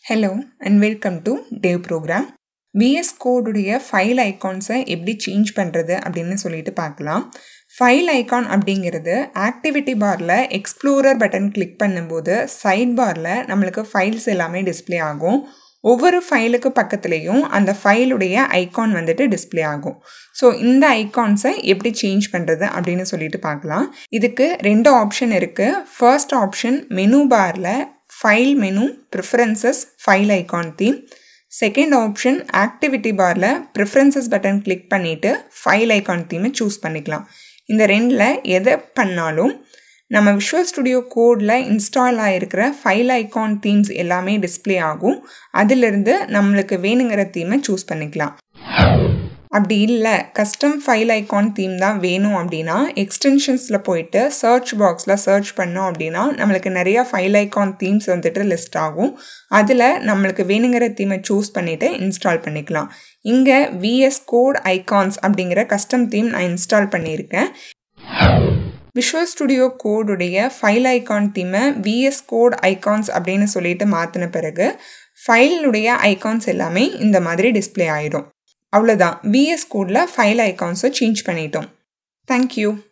hello and welcome to dev program VS கோடுடைய file ஐகான்ஸை எப்படி சேஞ்ச் பண்ணுறது அப்படின்னு சொல்லிட்டு பார்க்கலாம் ஃபைல் ஐகான் அப்படிங்கிறது ஆக்டிவிட்டி பாரில் எக்ஸ்ப்ளோரர் பட்டன் கிளிக் பண்ணும்போது சைட் பாரில் நம்மளுக்கு ஃபைல்ஸ் எல்லாமே டிஸ்ப்ளே ஆகும் ஒவ்வொரு ஃபைலுக்கு பக்கத்துலேயும் அந்த ஃபைலுடைய ஐகான் வந்துட்டு டிஸ்ப்ளே ஆகும் ஸோ இந்த ஐகான்ஸை எப்படி சேஞ்ச் பண்ணுறது அப்படின்னு சொல்லிட்டு பார்க்கலாம் இதுக்கு ரெண்டு ஆப்ஷன் இருக்குது ஃபர்ஸ்ட் ஆப்ஷன் மெனு பாரில் file menu preferences file icon theme second option activity பாரில் ப்ரிஃபரன்சஸ் பட்டன் கிளிக் பண்ணிவிட்டு ஃபைல் ஐகான் தீமை சூஸ் பண்ணிக்கலாம் இந்த ரெண்டில் எதை பண்ணாலும் நம்ம விஷுவல் ஸ்டுடியோ கோடில் இன்ஸ்டால் ஆகிருக்கிற ஃபைல் ஐகான் தீம்ஸ் எல்லாமே டிஸ்ப்ளே ஆகும் அதிலிருந்து நம்மளுக்கு வேணுங்கிற தீமை சூஸ் பண்ணிக்கலாம் அப்படி இல்லை கஸ்டம் ஃபைல் ஐகான் தீம் தான் வேணும் அப்படின்னா எக்ஸ்டென்ஷன்ஸில் போயிட்டு சர்ச் பாக்ஸில் சர்ச் பண்ணோம் அப்படின்னா நம்மளுக்கு நிறையா ஃபைல் ஐகான் தீம்ஸ் வந்துட்டு லிஸ்ட் ஆகும் அதில் நம்மளுக்கு வேணுங்கிற தீமை சூஸ் பண்ணிவிட்டு இன்ஸ்டால் பண்ணிக்கலாம் இங்கே விஎஸ் கோட் ஐகான்ஸ் அப்படிங்கிற கஸ்டம் தீம் நான் இன்ஸ்டால் பண்ணியிருக்கேன் விஷுவல் ஸ்டுடியோ கோடுடைய ஃபைல் ஐகான் தீமை விஎஸ் கோட் ஐகான்ஸ் அப்படின்னு சொல்லிட்டு மாற்றின பிறகு ஃபைலுடைய ஐகான்ஸ் எல்லாமே இந்த மாதிரி டிஸ்பிளே ஆகிடும் அவ்வளோதான் விஎஸ் கோடில் ஃபைல் ஐகான்ஸை சேஞ்ச் பண்ணிட்டோம் தேங்க்யூ